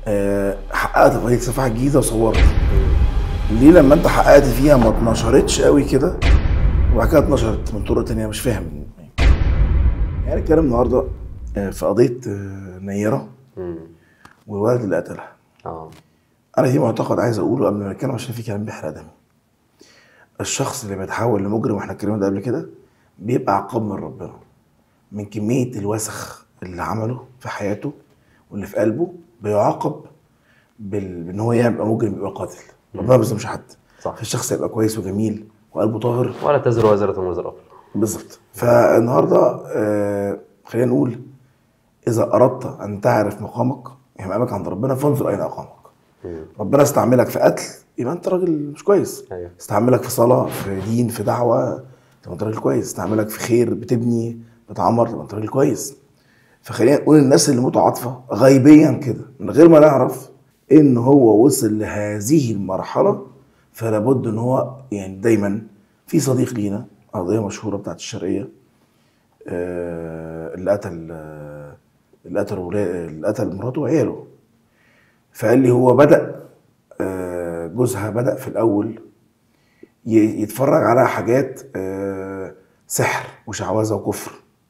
آه، حققت قضيه سفاح الجيزه وصورت ليه لما انت حققت فيها ما اتنشرتش قوي كده وبعد كده اتنشرت من طرق تانية مش فاهم يعني الكلام النهارده آه، في قضيه آه، نيره مم. والولد اللي قتلها اه انا في معتقد عايز اقوله قبل ما نتكلم عشان في كلام بيحرق دمي الشخص اللي بيتحول لمجرم واحنا اتكلمنا ده قبل كده بيبقى عقاب من ربنا من كميه الوسخ اللي عمله في حياته واللي في قلبه بيعاقب بال... بان هو يبقى مجرم يبقى قاتل ربنا ما بيظلمش حد صح. فالشخص يبقى كويس وجميل وقلبه طاهر ولا تزر وازرة وزر أخرى بالظبط فالنهارده آه خلينا نقول اذا اردت ان تعرف مقامك امامك عند ربنا فانظر اين اقامك مم. ربنا استعملك في قتل يبقى انت راجل مش كويس أيوه استعملك في صلاه في دين في دعوه تبقى انت راجل كويس استعملك في خير بتبني بتعمر تبقى انت راجل كويس فخلينا نقول الناس اللي متعاطفه غيبيا كده من غير ما نعرف ان هو وصل لهذه المرحله فلا بد ان هو يعني دايما في صديق لينا قضيه مشهوره بتاعت الشرقيه آه، اللي قتل آه، اللي قتل ولا- اللي قتل مراته وعياله فقال لي هو بدا آه، جوزها بدا في الاول ي- يتفرج على حاجات آه، سحر وشعوذه وكفر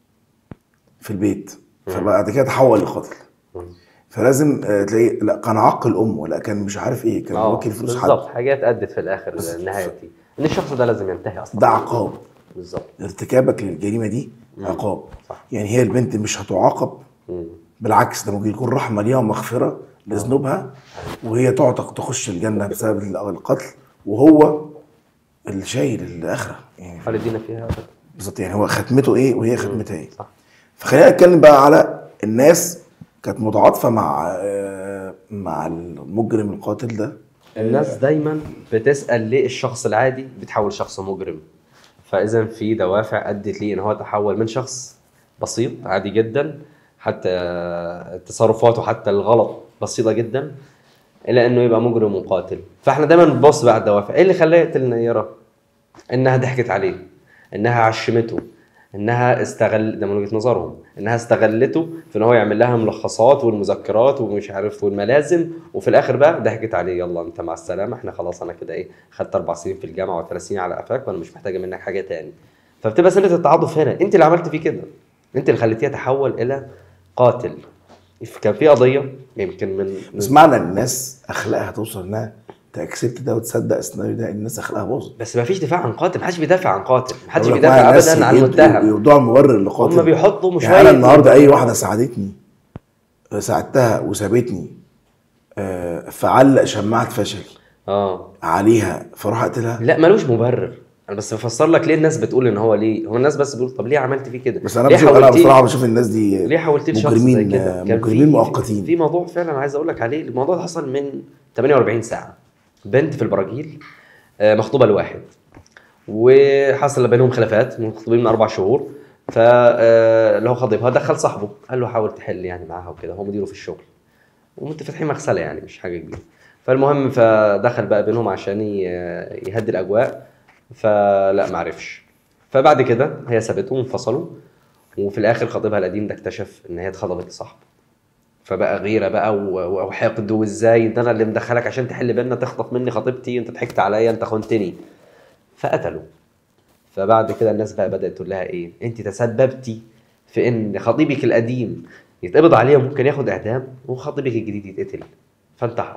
في البيت فبعد كده تحول لقاتل مم. فلازم آه، تلاقيه لا كان عقل امه لا كان مش عارف ايه كان اه واكل فلوس حد بالظبط حاجات ادت في الاخر بالظبط. للنهايه دي ان الشخص ده لازم ينتهي اصلا ده عقاب بالظبط ارتكابك للجريمه دي عقاب صح. يعني هي البنت مش هتعاقب مم. بالعكس ده ممكن يكون رحمه ليها ومغفره لذنوبها وهي تعتق تخش الجنه بسبب القتل وهو اللي شايل الاخره يعني خالدين فيها أبداً. بالظبط يعني هو ختمته ايه وهي ختمتها ايه صح فخلينا نتكلم بقى على الناس كانت متعاطفه مع آه، مع المجرم القاتل ده الناس دايما بتسال ليه الشخص العادي بيتحول شخص مجرم فاذا في دوافع ادت ليه ان هو تحول من شخص بسيط عادي جدا حتى تصرفاته حتى الغلط بسيطه جدا الى انه يبقى مجرم وقاتل فاحنا دايما بنبص بقى على الدوافع ايه اللي خلاه يقتل نيره انها ضحكت عليه انها عشمته انها استغل ده من وجهه نظرهم انها استغلته في ان هو يعمل لها ملخصات والمذكرات ومش عارف والملازم وفي الاخر بقى ضحكت عليه يلا انت مع السلامه احنا خلاص انا كده ايه خدت اربع سنين في الجامعه وثلاث سنين على قفاك وانا مش محتاجه منك حاجه تاني فبتبقى سنه التعاطف هنا انت اللي عملت فيه كده انت اللي خليتيه يتحول الى قاتل كان في قضيه يمكن من بس معنى ان الناس اخلاقها توصل انها تاكسبت ده وتصدق السيناريو ده الناس اخلاقها باظت بس ما فيش دفاع عن قاتل ما حدش بيدافع عن قاتل ما حدش أقول لك بيدافع معنى الناس ابدا عن يدوا- المتهم يوضعوا المبرر لقاتل هم بيحطوا يعني انا شويه النهارده اي واحده ساعدتني ساعدتها وسابتني آه، فعلق شماعه فشل اه عليها فاروح اقتلها لا ملوش مبرر انا بس بفسر لك ليه الناس بتقول ان هو ليه هو الناس بس بتقول طب ليه عملت فيه كده بس انا ليه بشوف انا حاولتيه؟ بصراحه بشوف الناس دي ليه حولتيه لشخص زي مجرمين كده كان مجرمين في- مؤقتين في موضوع فعلا عايز اقول لك عليه الموضوع ده حصل من 48 ساعه بنت في البراجيل آه، مخطوبه لواحد وحصل بينهم خلافات مخطوبين من اربع شهور ف آه، اللي هو خطيبها دخل صاحبه قال له حاول تحل يعني معاها وكده هو مديره في الشغل وانت فاتحين مغسله يعني مش حاجه كبيره فالمهم فدخل بقى بينهم عشان ي- يهدي الاجواء فلا ما عرفش فبعد كده هي سابته وانفصلوا وفي الاخر خطيبها القديم ده اكتشف ان هي اتخطبت لصاحبه فبقى غيره بقى و- وحقد وازاي ده انا اللي مدخلك عشان تحل بينا تخطف مني خطيبتي انت ضحكت عليا انت خنتني فقتلوا فبعد كده الناس بقى بدات تقول لها ايه انت تسببتي في ان خطيبك القديم يتقبض عليه وممكن ياخد اعدام وخطيبك الجديد يتقتل فانتحرت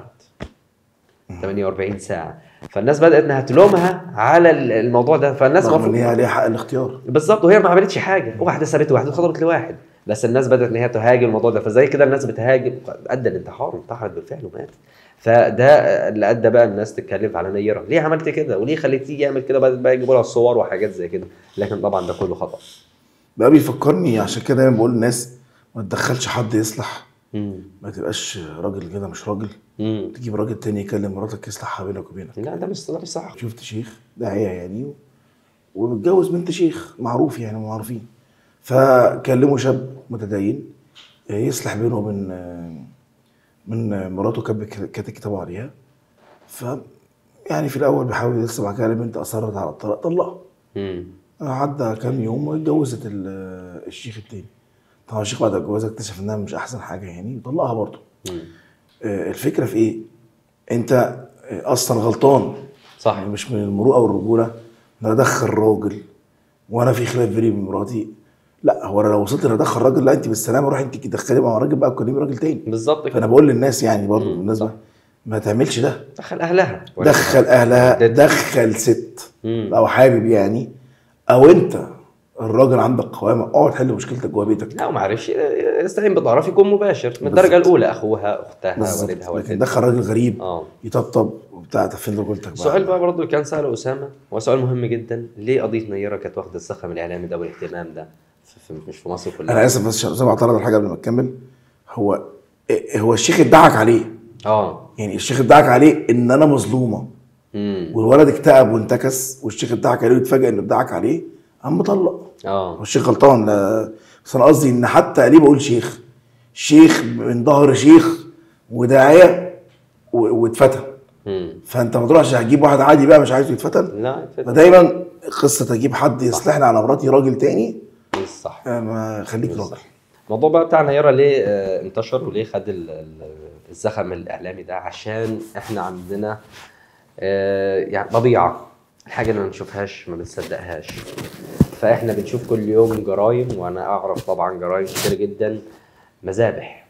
48 ساعه فالناس بدات انها تلومها على ال- الموضوع ده فالناس رغم ان المفروض هي ليها حق الاختيار بالظبط وهي ما عملتش حاجه واحده سابت واحد وخطبت لواحد بس الناس بدات ان هي تهاجم الموضوع ده فزي كده الناس بتهاجم ادى الانتحار وانتحرت بالفعل ومات فده اللي ادى بقى الناس تتكلم على نيره ليه عملت كده وليه خليتيه يعمل كده بدات بقى يجيبوا لها الصور وحاجات زي كده لكن طبعا ده كله خطا بقى بيفكرني عشان كده دايما بقول للناس ما تدخلش حد يصلح امم ما تبقاش راجل كده مش راجل امم تجيب راجل تاني يكلم مراتك يصلحها بينك وبينك لا ده مش ده مش صح شفت شيخ داعية يعني و- ومتجوز بنت شيخ معروف يعني معروفين فكلموا شاب متدين يصلح بينه وبين من مراته كاتب كاتب كتابه عليها ف يعني في الاول بيحاول يصل بعد كده البنت اصرت على الطلاق طلقها امم عدى كام يوم واتجوزت ال- الشيخ التاني طبعا الشيخ بعد الجواز اكتشف انها مش احسن حاجه يعني وطلقها برضه آه، الفكره في ايه انت آه، اصلا غلطان صح يعني مش من المروءه والرجوله ان انا ادخل راجل وانا في خلاف بيني وبين مراتي لا هو انا لو وصلت ان ادخل راجل لا انت بالسلامه روحي انت تدخلي مع راجل بقى وكلمي راجل تاني بالظبط فانا كده بقول للناس يعني برضه مم، بالنسبه صح. ما تعملش ده دخل اهلها دخل اهلها ده- دخل ست مم. لو حابب يعني او انت الراجل عندك قوامه اقعد حل مشكلتك جوه بيتك لا وما عرفش يستعين بالطرف يكون مباشر من الدرجه بالظبط. الاولى اخوها اختها بالظبط والدها لكن والدتها دخل راجل غريب اه يطبطب وبتاع طب فين رجولتك بقى السؤال بقى برضه اللي كان سأله أسامة هو سؤال مهم جدا ليه قضية نيرة كانت واخدة الزخم الإعلامي ده والاهتمام ده في في مش في مصر كلها انا اسف بس عشان زي ما اعترض على حاجه قبل ما تكمل هو إيه- هو الشيخ ادعك عليه اه يعني الشيخ ادعك عليه ان انا مظلومه امم والولد اكتئب وانتكس والشيخ ادعك عليه واتفاجئ انه ادعك عليه قام مطلق هو اه الشيخ غلطان لا بس انا قصدي ان حتى ليه بقول شيخ شيخ من ظهر شيخ وداعيه و- واتفتن امم فانت ما تروحش هتجيب واحد عادي بقى مش عايزه يتفتن لا فت- فدايما قصه اجيب حد يصلحني على مراتي راجل تاني مش صح آه، ما خليك مش راجل صح الموضوع بقى بتاع نيرة ليه آه، انتشر وليه خد ال- ال- الزخم الإعلامي ده عشان احنا عندنا آه، يعني طبيعة الحاجة اللي ما نشوفهاش ما بنصدقهاش فاحنا بنشوف كل يوم جرايم وانا اعرف طبعا جرايم كتير جدا مذابح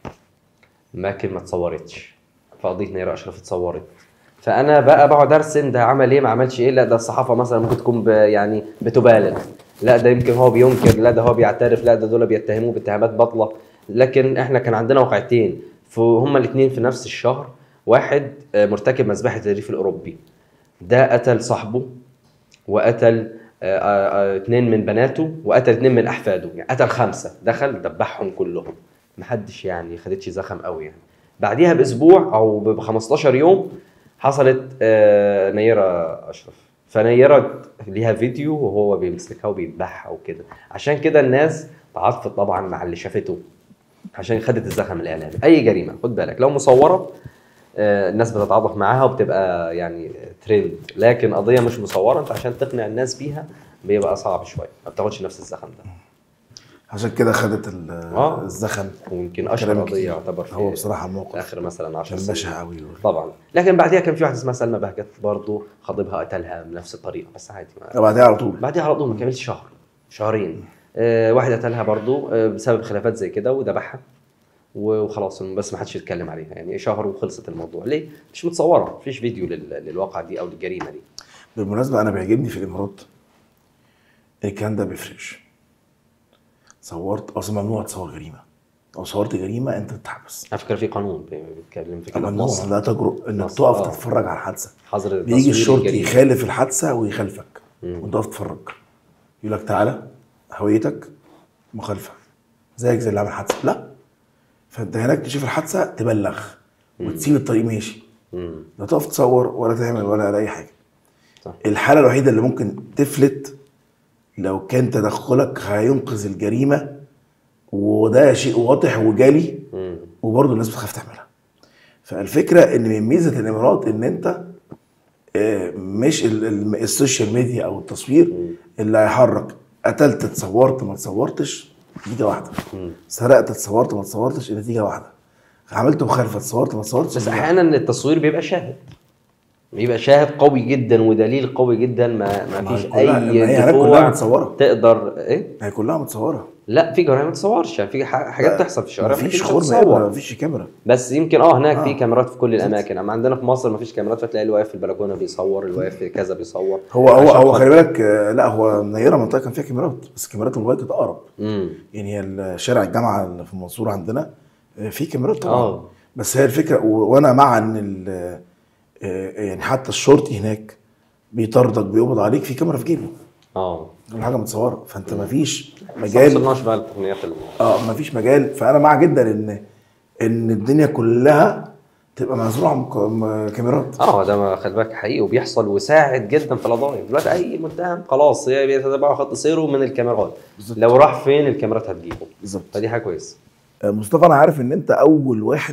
لكن ما اتصورتش فقضيه نيره اشرف اتصورت فانا بقى بقعد ارسم ده عمل ايه ما عملش ايه لا ده الصحافه مثلا ممكن تكون ب يعني بتبالغ لا ده يمكن هو بينكر لا ده هو بيعترف لا ده دول بيتهموه باتهامات باطله لكن احنا كان عندنا واقعتين فهما الاثنين في نفس الشهر واحد آه، مرتكب مذبحه الريف الاوروبي ده قتل صاحبه وقتل آه، آه، آه، اتنين من بناته وقتل اتنين من احفاده يعني قتل خمسه دخل دبحهم كلهم محدش يعني خدتش زخم قوي يعني بعديها باسبوع او ب 15 يوم حصلت آه، نيره اشرف فنيره ليها فيديو وهو بيمسكها وبيذبحها وكده عشان كده الناس تعاطفت طبعا مع اللي شافته عشان خدت الزخم الاعلامي اي جريمه خد بالك لو مصوره آه، الناس بتتعاطف معاها وبتبقى يعني ترند لكن قضيه مش مصوره انت عشان تقنع الناس بيها بيبقى صعب شويه ما بتاخدش نفس الزخم ده عشان كده خدت ال- آه. الزخم ويمكن اشهر كلام قضيه كتير. يعتبر في هو بصراحه في الموقف اخر مثلا 10 كان سنين بشع قوي طبعا لكن بعديها كان في واحده اسمها سلمى بهجت برضه خطيبها قتلها بنفس الطريقه بس عادي ما بعدها على طول بعديها على طول ما كملش شهر شهرين آه واحد قتلها برضه آه بسبب خلافات زي كده وذبحها وخلاص بس ما حدش يتكلم عليها يعني شهر وخلصت الموضوع ليه؟ مش متصوره مفيش فيديو لل- للواقعه دي او للجريمه دي بالمناسبه انا بيعجبني في الامارات الكلام ده بيفرقش صورت اصلا ممنوع تصور جريمه لو صورت جريمه انت تتحبس على فكره في قانون بي- بيتكلم في كده في ممنوع مصر لا تجرؤ انك مصر، تقف آه. تتفرج على الحادثه حظر بيجي تصوير الشرطي الجريمة. يخالف الحادثه ويخالفك مم. وانت واقف تتفرج يقول لك تعالى هويتك مخالفه زيك زي اللي عمل حادثه لا فانت هناك تشوف الحادثه تبلغ وتسيب الطريق ماشي مم. لا تقف تصور ولا تعمل ولا اي حاجه صح. الحاله الوحيده اللي ممكن تفلت لو كان تدخلك هينقذ الجريمه وده شيء واضح وجالي مم. وبرضه الناس بتخاف تعملها فالفكره ان من ميزه الامارات ان انت آه، مش ال- ال- السوشيال ميديا او التصوير اللي هيحرك قتلت اتصورت ما اتصورتش نتيجه واحده مم. سرقت اتصورت ما اتصورتش نتيجه واحده عملت مخالفه اتصورت ما اتصورتش بس نتيجة واحدة. احيانا التصوير بيبقى شاهد بيبقى شاهد قوي جدا ودليل قوي جدا ما ما ما هي فيش كلها- ما هي اي هناك كلها دفوع متصورة. تقدر ايه هي كلها متصوره لا في جرائم ما تصورش يعني في ح- حاجات بتحصل في الشوارع مفيش مش حرمه بتتصور مفيش كاميرا بس يمكن اه هناك في آه. كاميرات في كل الاماكن اما عندنا في مصر ما فيش كاميرات فتلاقي اللي واقف في البلكونه بيصور اللي واقف في كذا بيصور هو هو عشان هو خاطر- خلي بالك آه، لا هو منيره منطقه كان فيها كاميرات بس كاميرات الموبايل كانت اقرب امم يعني هي شارع الجامعه اللي في المنصوره عندنا آه، في كاميرات طبعا آه. بس هي الفكره و- وانا مع ان ال- آه، يعني حتى الشرطي هناك بيطاردك بيقبض عليك في كاميرا في جيبه اه كل حاجه متصوره فانت مفيش ما مجال وصلناش بقى للتقنيات ال- اه مفيش مجال فانا مع جدا ان ان الدنيا كلها تبقى مزروعه مك- م- كاميرات اه ده ما خلي بالك حقيقي وبيحصل وساعد جدا في القضايا دلوقتي اي متهم خلاص هي بيتتبعوا خط سيره من الكاميرات بالظبط. لو راح فين الكاميرات هتجيبه بالظبط فدي حاجه كويسه آه، مصطفى انا عارف ان انت اول واحد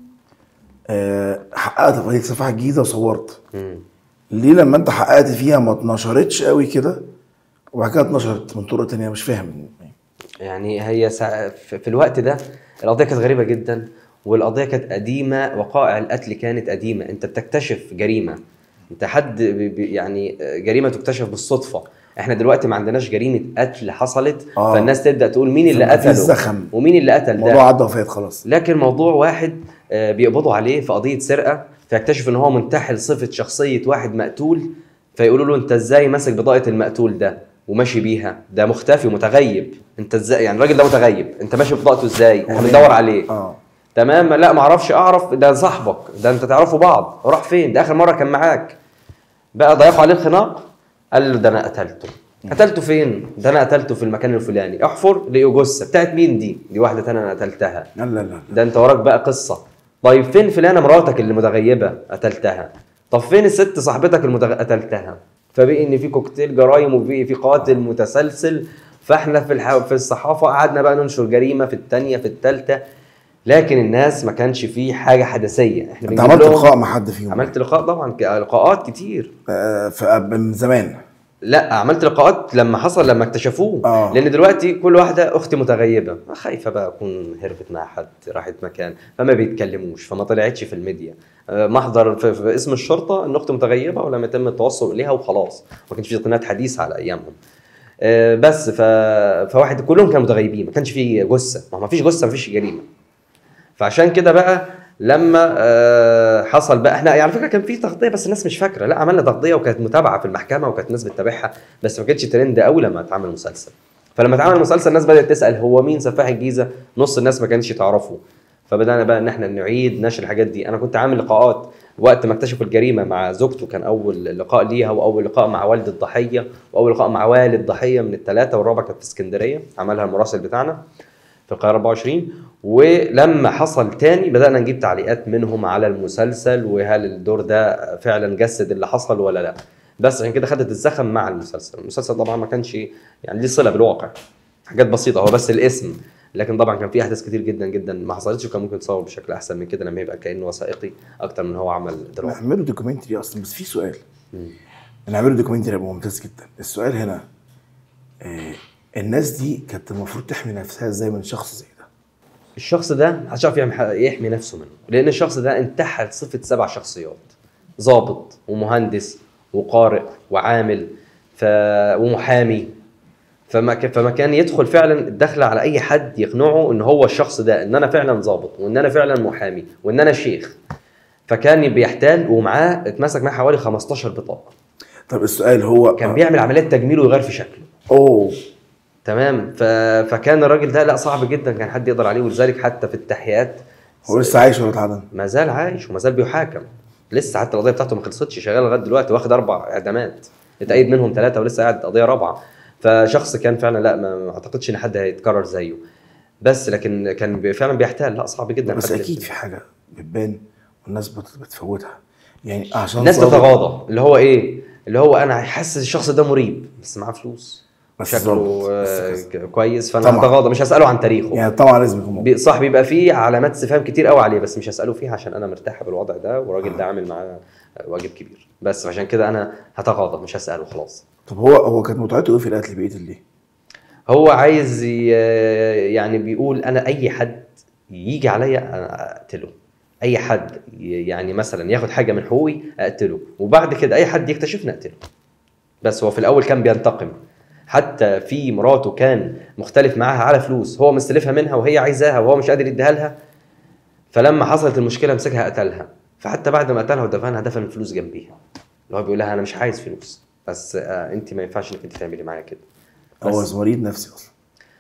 آه، حققت في قضيه سفاح الجيزه وصورت مم. ليه لما انت حققت فيها ما اتنشرتش قوي كده وبعد كده اتنشرت من طرق تانية مش فاهم يعني هي سا... في في الوقت ده القضيه كانت غريبه جدا والقضيه كانت قديمه وقائع القتل كانت قديمه انت بتكتشف جريمه انت حد بي- بي- يعني جريمه تكتشف بالصدفه احنا دلوقتي ما عندناش جريمه قتل حصلت آه. فالناس تبدا تقول مين اللي فبقى في قتله زخم. ومين اللي قتل ده الموضوع عدى وفات خلاص لكن موضوع واحد آه، بيقبضوا عليه في قضيه سرقه فيكتشف ان هو منتحل صفه شخصيه واحد مقتول فيقولوا له انت ازاي ماسك بطاقه المقتول ده وماشي بيها ده مختفي ومتغيب انت ازاي يعني الراجل ده متغيب انت ماشي ببطاقته ازاي احنا بندور عليه اه تمام لا ما اعرفش اعرف ده صاحبك ده انت تعرفوا بعض راح فين ده اخر مره كان معاك بقى ضيقوا عليه الخناق قال له ده انا قتلته قتلته فين ده انا قتلته في المكان الفلاني احفر لقوا جثه بتاعت مين دي دي واحده تانية انا قتلتها لا لا لا ده انت وراك بقى قصه طيب فين فلانه مراتك اللي متغيبه قتلتها طب فين الست صاحبتك المتغ... قتلتها فبقي ان في كوكتيل جرايم وفي في قاتل متسلسل فاحنا في الح... في الصحافه قعدنا بقى ننشر جريمه في الثانيه في الثالثه لكن الناس ما كانش فيه حاجه حدثيه احنا انت بنجيب عملت لهم- لقاء مع حد فيهم عملت لقاء طبعا ك- لقاءات كتير آه في من زمان لا عملت لقاءات لما حصل لما اكتشفوه آه. لان دلوقتي كل واحده اختي متغيبه خايفه بقى اكون هربت مع حد راحت مكان فما بيتكلموش فما طلعتش في الميديا آه، محضر في, في اسم الشرطه ان اختي متغيبه ولم يتم التوصل اليها وخلاص ما كانش في قناه حديث على ايامهم آه، بس ف... فواحد كلهم كانوا متغيبين ما كانش في جثه ما هو ما فيش جثه ما فيش جريمه فعشان كده بقى لما آه، حصل بقى احنا يعني على فكره كان في تغطيه بس الناس مش فاكره لا عملنا تغطيه وكانت متابعه في المحكمه وكانت الناس بتتابعها بس ما كانتش ترند قوي لما اتعمل مسلسل فلما اتعمل مسلسل الناس بدات تسال هو مين سفاح الجيزه نص الناس ما كانتش تعرفه فبدانا بقى ان احنا نعيد نشر الحاجات دي انا كنت عامل لقاءات وقت ما اكتشفوا الجريمه مع زوجته كان اول لقاء ليها واول لقاء مع والد الضحيه واول لقاء مع والد ضحيه من الثلاثه والرابع كانت في اسكندريه عملها المراسل بتاعنا في القاهره 24 ولما حصل تاني بدانا نجيب تعليقات منهم على المسلسل وهل الدور ده فعلا جسد اللي حصل ولا لا بس عشان كده خدت الزخم مع المسلسل المسلسل طبعا ما كانش يعني ليه صله بالواقع حاجات بسيطه هو بس الاسم لكن طبعا كان في احداث كتير جدا جدا ما حصلتش وكان ممكن تصور بشكل احسن من كده لما يبقى كانه وثائقي اكتر من هو عمل درامي نعمله دوكيومنتري اصلا بس في سؤال مم. نعمله دوكيومنتري هيبقى ممتاز جدا السؤال هنا آه الناس دي كانت المفروض تحمي نفسها ازاي من شخص زي ده الشخص ده محدش يعرف يعمل- يحمي نفسه منه لان الشخص ده انتحل صفه سبع شخصيات ضابط ومهندس وقارئ وعامل ف... ومحامي فما ك... فما كان يدخل فعلا الدخل على اي حد يقنعه ان هو الشخص ده ان انا فعلا ضابط وان انا فعلا محامي وان انا شيخ فكان بيحتال ومعاه اتمسك معاه حوالي 15 بطاقه طب السؤال هو كان بيعمل عمليات تجميل ويغير في شكله اوه تمام ف... فكان الراجل ده لا صعب جدا كان حد يقدر عليه ولذلك حتى في التحيات هو لسه عايش ولا اتعدم؟ ما زال عايش وما زال بيحاكم لسه حتى القضيه بتاعته ما خلصتش شغال لغايه دلوقتي واخد اربع اعدامات اتأيد منهم ثلاثه ولسه قاعد قضيه رابعه فشخص كان فعلا لا ما ما اعتقدش ان حد هيتكرر زيه بس لكن كان بي- فعلا بيحتال لا صعب جدا بس حد اكيد يحتال. في حاجه بتبان والناس بت- بتفوتها يعني عشان الناس ظابط- تتغاضى اللي هو ايه اللي هو انا حاسس الشخص ده مريب بس معاه فلوس بس شكله ظابط. آه، بس- ك- كويس فانا طبعاً. هتغاضى مش هساله عن تاريخه يعني طبعا لازم يكون موجود. بي- صح بيبقى فيه علامات استفهام كتير قوي عليه بس مش هساله فيها عشان انا مرتاح بالوضع ده والراجل ده عامل معاه واجب كبير بس عشان كده انا هتغاضى مش هساله خلاص طب هو هو كانت متعته ايه في القتل بيقتل ليه؟ هو عايز ي- يعني بيقول انا اي حد يجي عليا أنا اقتله اي حد ي- يعني مثلا ياخد حاجه من حقوقي اقتله وبعد كده اي حد يكتشفني اقتله بس هو في الاول كان بينتقم حتى في مراته كان مختلف معاها على فلوس هو مستلفها منها وهي عايزاها وهو مش قادر يديها لها فلما حصلت المشكله مسكها قتلها فحتى بعد ما قتلها ودفنها دفن الفلوس جنبيها اللي هو بيقول لها انا مش عايز فلوس بس آه انت ما ينفعش انك انت تعملي معايا كده هو بس. مريض نفسي اصلا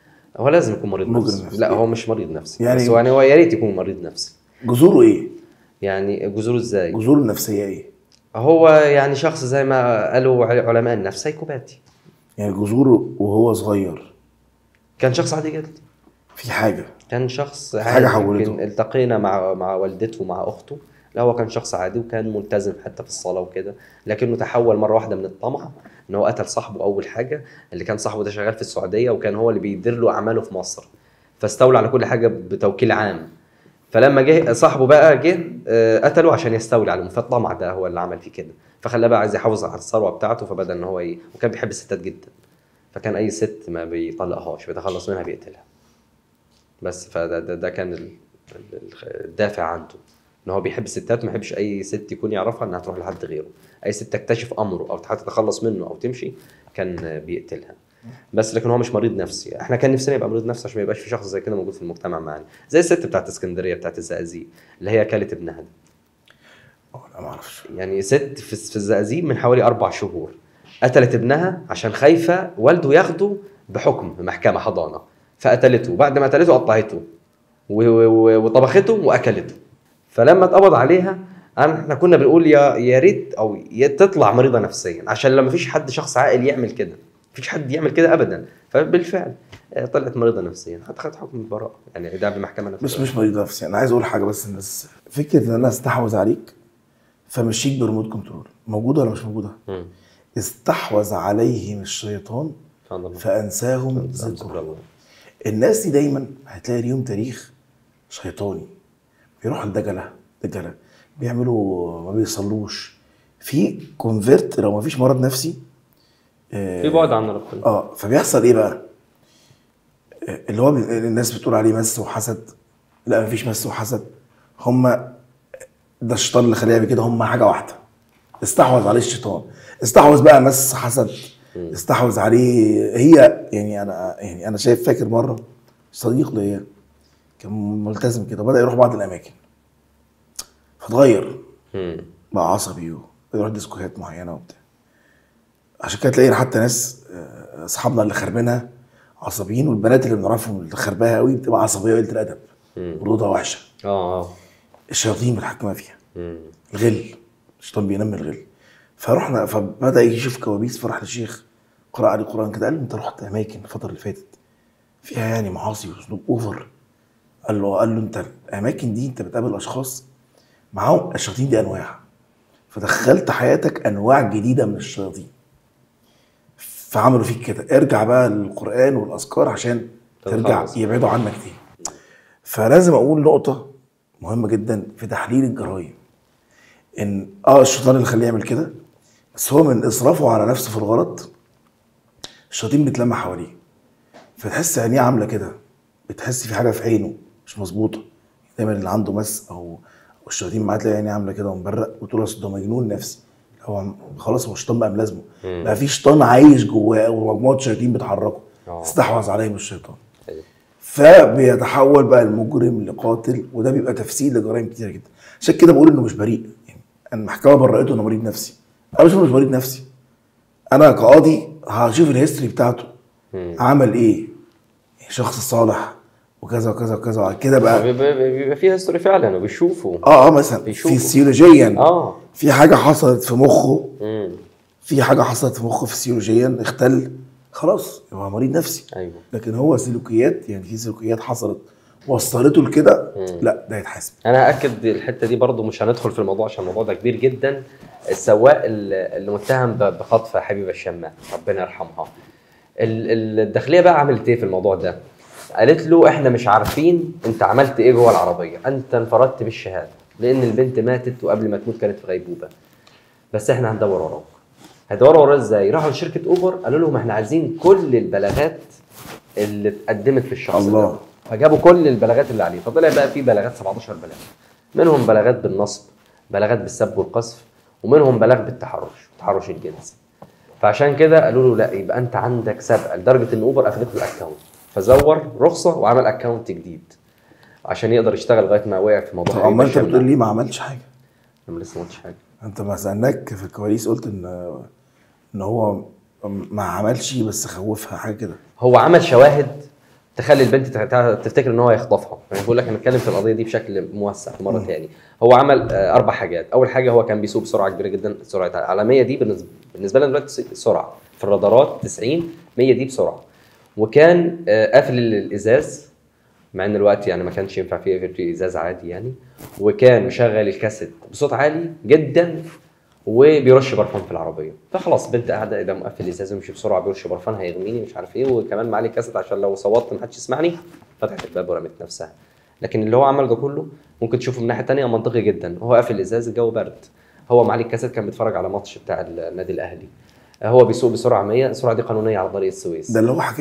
هو لازم يكون مريض مجرم نفسي. نفسي. لا هو مش مريض نفسي يعني- يعني بس هو يعني هو يا ريت يكون مريض نفسي جذوره ايه؟ يعني جذوره ازاي جذوره النفسيه ايه؟ هو يعني شخص زي ما قالوا علماء النفس سايكوباتي يعني جذوره وهو صغير كان شخص عادي جدا في حاجه كان شخص حاجة عادي حولته. يمكن التقينا مع مع والدته ومع اخته لا هو كان شخص عادي وكان ملتزم حتى في الصلاه وكده لكنه تحول مره واحده من الطمع ان هو قتل صاحبه اول حاجه اللي كان صاحبه ده شغال في السعوديه وكان هو اللي بيدير له اعماله في مصر فاستولى على كل حاجه بتوكيل عام فلما جه صاحبه بقى جه آه، قتله عشان يستولي عليهم فالطمع ده هو اللي عمل فيه كده فخلاه بقى عايز يحافظ على الثروه بتاعته فبدا ان هو ي... وكان بيحب الستات جدا فكان اي ست ما بيطلقهاش بيتخلص منها بيقتلها بس فده ده, ده كان ال... ال- الدافع عنده ان هو بيحب الستات ما يحبش اي ست يكون يعرفها انها تروح لحد غيره اي ست تكتشف امره او تحاول تتخلص منه او تمشي كان بيقتلها بس لكن هو مش مريض نفسي احنا كان نفسنا يبقى مريض نفسي عشان ما يبقاش في شخص زي كده موجود في المجتمع معانا زي الست بتاعت اسكندريه بتاعت الزقازيق اللي هي كلت ابنها دي. أه، لا ما اعرفش يعني ست في في الزقازيق من حوالي اربع شهور قتلت ابنها عشان خايفه والده ياخده بحكم محكمه حضانه فقتلته بعد ما قتلته قطعته و- و- و- وطبخته واكلته فلما اتقبض عليها أنا- احنا كنا بنقول يا يا ريت او يا تطلع مريضه نفسيا عشان لما فيش حد شخص عاقل يعمل كده مفيش حد يعمل كده ابدا فبالفعل آه، طلعت مريضه نفسيا حتى خدت حكم البراءه يعني ده بمحكمه بس نفسيه مش مريض نفسي انا عايز اقول حاجه بس الناس فكره ان انا استحوذ عليك فمشيك بريموت كنترول موجوده ولا مش موجوده؟ مم. استحوذ عليهم الشيطان سبحان الله فانساهم سبحان ذكره الله الناس دي دايما هتلاقي ليهم تاريخ شيطاني بيروحوا الدجله دجله بيعملوا ما بيصلوش في كونفيرت لو ما فيش مرض نفسي آه، في بعد عن ربنا اه فبيحصل ايه بقى؟ آه، اللي هو بي- الناس بتقول عليه مس وحسد لا مفيش مس وحسد هما ده الشيطان اللي خليها كده هما حاجه واحده استحوذ عليه الشيطان استحوذ بقى مس حسد استحوذ عليه هي يعني انا يعني انا شايف فاكر مره صديق ليا كان ملتزم كده وبدا يروح بعض الاماكن فتغير مم. بقى عصبي ويروح ديسكوهات معينه وبتاع عشان كده تلاقي حتى ناس آه، اصحابنا اللي خربينها عصبيين والبنات اللي بنعرفهم اللي خرباها قوي بتبقى عصبيه وقله الادب مم. وروضه وحشه اه اه الشياطين متحكمه فيها مم. الغل الشيطان بينمي الغل فرحنا فبدا يشوف كوابيس فراح للشيخ قرأ عليه قرآن كده قال له انت رحت اماكن الفتره اللي فاتت فيها يعني معاصي واسلوب اوفر قال له قال له انت الاماكن دي انت بتقابل اشخاص معاهم الشياطين دي انواع فدخلت حياتك انواع جديده من الشياطين فعملوا فيك كده ارجع بقى للقران والاذكار عشان ترجع تتخلص. يبعدوا عنك تاني فلازم اقول نقطه مهمه جدا في تحليل الجرائم ان اه الشيطان اللي خليه يعمل كده بس هو من اسرافه على نفسه في الغلط الشياطين بتلمع حواليه فتحس عينيه عامله كده بتحس في حاجه في عينه مش مظبوطه دايما اللي عنده مس او او الشياطين معاه تلاقي عينيه عامله كده ومبرق وتقول اصل ده مجنون نفسي هو خلاص هو الشيطان بقى ملازمه بقى في شيطان عايش جواه ومجموعه شياطين بتحركه آه. استحوذ عليهم الشيطان أيوة. فبيتحول بقى المجرم لقاتل وده بيبقى تفسير لجرائم كتيره جدا عشان كده بقول انه مش بريء يعني المحكمه برأته انه مريض نفسي انا مش مش مريض نفسي انا كقاضي هشوف الهيستوري بتاعته عمل ايه شخص صالح وكذا وكذا وكذا وبعد كده بقى بيبقى بيبقى فيها هيستوري فعلا وبيشوفوا اه اه مثلا بيشوفوا. فيسيولوجيا اه في حاجه حصلت في مخه امم في حاجه حصلت في مخه فيسيولوجيا اختل خلاص هو مريض نفسي ايوه لكن هو سلوكيات يعني في سلوكيات حصلت وصلته لكده لا ده يتحاسب انا هاكد الحته دي برضو مش هندخل في الموضوع عشان الموضوع ده كبير جدا السواق اللي اللي متهم ب- بخطف حبيبه الشماء ربنا يرحمها ال- ال- الداخليه بقى عملت ايه في الموضوع ده قالت له احنا مش عارفين انت عملت ايه جوه العربيه انت انفردت بالشهاده لان البنت ماتت وقبل ما تموت كانت في غيبوبه بس احنا هندور وراك هيدوروا وراه ازاي راحوا لشركه اوبر قالوا لهم احنا عايزين كل البلاغات اللي اتقدمت في الشخص الله. ده فجابوا كل البلاغات اللي عليه فطلع بقى في بلاغات 17 بلاغ منهم بلاغات بالنصب بلاغات بالسب والقذف ومنهم بلاغ بالتحرش التحرش الجنسي فعشان كده قالوا له لا يبقى انت عندك سبق لدرجه ان اوبر اخذت له الاكونت فزور رخصه وعمل اكونت جديد عشان يقدر يشتغل لغايه ما وقع في موضوع طب حبيب اما انت الشمع. بتقول ليه ما عملتش حاجه انا لسه ما قلتش حاجه انت ما سالناك في الكواليس قلت ان ان هو ما عملش بس خوفها حاجه كده هو عمل شواهد تخلي البنت تع- تفتكر ان هو يخطفها يعني بقول لك هنتكلم في القضيه دي بشكل موسع في مره تاني هو عمل آه، اربع حاجات اول حاجه هو كان بيسوق بسرعه كبيره جدا السرعه العالميه دي بالنسبه بالنسبه لنا دلوقتي سرعه في الرادارات 90 100 دي بسرعه وكان آه، قافل الازاز مع ان الوقت يعني ما كانش ينفع فيه يقفل فيه ازاز عادي يعني وكان مشغل الكاسيت بصوت عالي جدا وبيرش برفان في العربيه فخلاص بنت قاعده اذا مقفل الازاز ويمشي بسرعه بيرش برفان هيغميني مش عارف ايه وكمان معلي كاسيت عشان لو صوتت محدش يسمعني فتحت الباب ورمت نفسها لكن اللي هو عمل ده كله ممكن تشوفه من ناحيه تانية منطقي جدا هو قافل الازاز الجو برد هو معلي الكاسيت كان بيتفرج على ماتش بتاع النادي الاهلي هو بيسوق بسرعه 100 السرعه دي قانونيه على طريق السويس ده اللي هو حكاه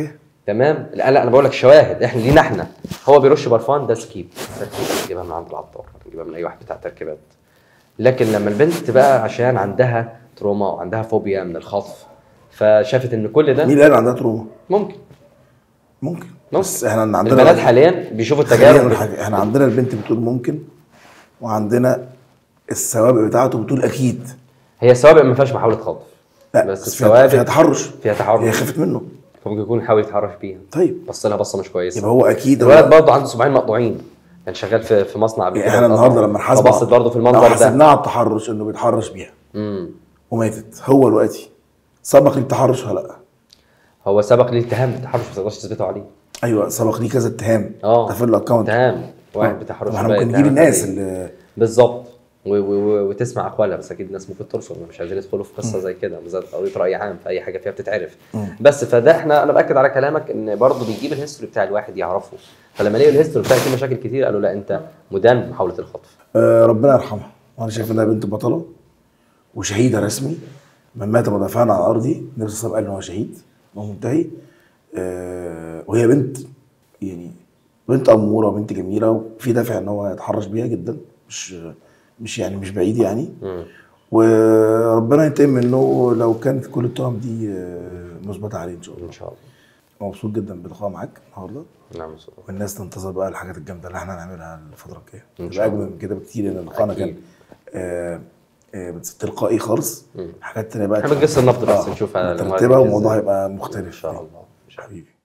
تمام لا لا انا بقول لك شواهد احنا لينا احنا هو بيرش برفان ده سكيب تركيب تجيبها من عند العطار تجيبها من اي واحد بتاع تركيبات لكن لما البنت تبقى عشان عندها تروما وعندها فوبيا من الخطف فشافت ان كل ده مين اللي قال عندها تروما؟ ممكن ممكن ممكن. بس احنا عندنا البنات حاليا بيشوفوا خلينا التجارب نقول حاجة، احنا عندنا البنت بتقول ممكن وعندنا السوابق بتاعته بتقول اكيد هي السوابق ما فيهاش محاوله خطف لا بس بس فيها, السوابق فيها تحرش فيها تحرش. هي خافت منه ممكن يكون حاول يتحرش بيها طيب بص لها بصه مش كويسه يبقى هو اكيد الولد هو برضه عنده صباعين مقطوعين كان شغال في في مصنع قبل يعني كده احنا النهارده لما نحاسبه فبصت برضه في لو المنظر ده حاسبناه على التحرش انه بيتحرش بيها امم وماتت هو دلوقتي سبق للتحرش ولا لا؟ هو سبق ليه اتهام بالتحرش ما تقدرش تثبته عليه ايوه سبق ليه كذا اتهام اه ده في الاكونت اتهام واحد بتحرش طب احنا بقى ممكن نجيب اتهام الناس عليه. اللي بالظبط و- و- و- وتسمع اقوالها بس اكيد الناس ممكن ترفض مش عايزين يدخلوا في قصه زي كده بالذات قضيه راي عام في اي حاجه فيها بتتعرف بس فده احنا انا باكد على كلامك ان برضه بيجيب الهيستوري بتاع الواحد يعرفه فلما لقوا الهيستوري بتاعك فيه مشاكل كتير قالوا لا انت مدان محاوله الخطف آه ربنا يرحمها وانا شايف انها بنت بطله وشهيده رسمي من مات مدافعا عن ارضي النبي صلى الله عليه وسلم قال ان هو شهيد هو منتهي آه وهي بنت يعني بنت اموره وبنت جميله وفي دافع ان هو يتحرش بيها جدا مش مش يعني مش بعيد يعني مم. وربنا ينتقم منه لو كانت كل التهم دي آه، مثبته عليه ان شاء الله ان شاء الله مبسوط جدا باللقاء معاك النهارده نعم يا أستاذ. والناس تنتظر بقى الحاجات الجامده اللي احنا هنعملها الفتره الجايه إن تبقى شاء اجمل من كده بكتير لان لقاءنا كان أكيد. آه آه تلقائي خالص مم. حاجات تانية بقى احنا بنجس النبض بس آه، نشوف الأمور مترتبه هتمشي والموضوع إزاي. هيبقى مختلف ان شاء الله حبيبي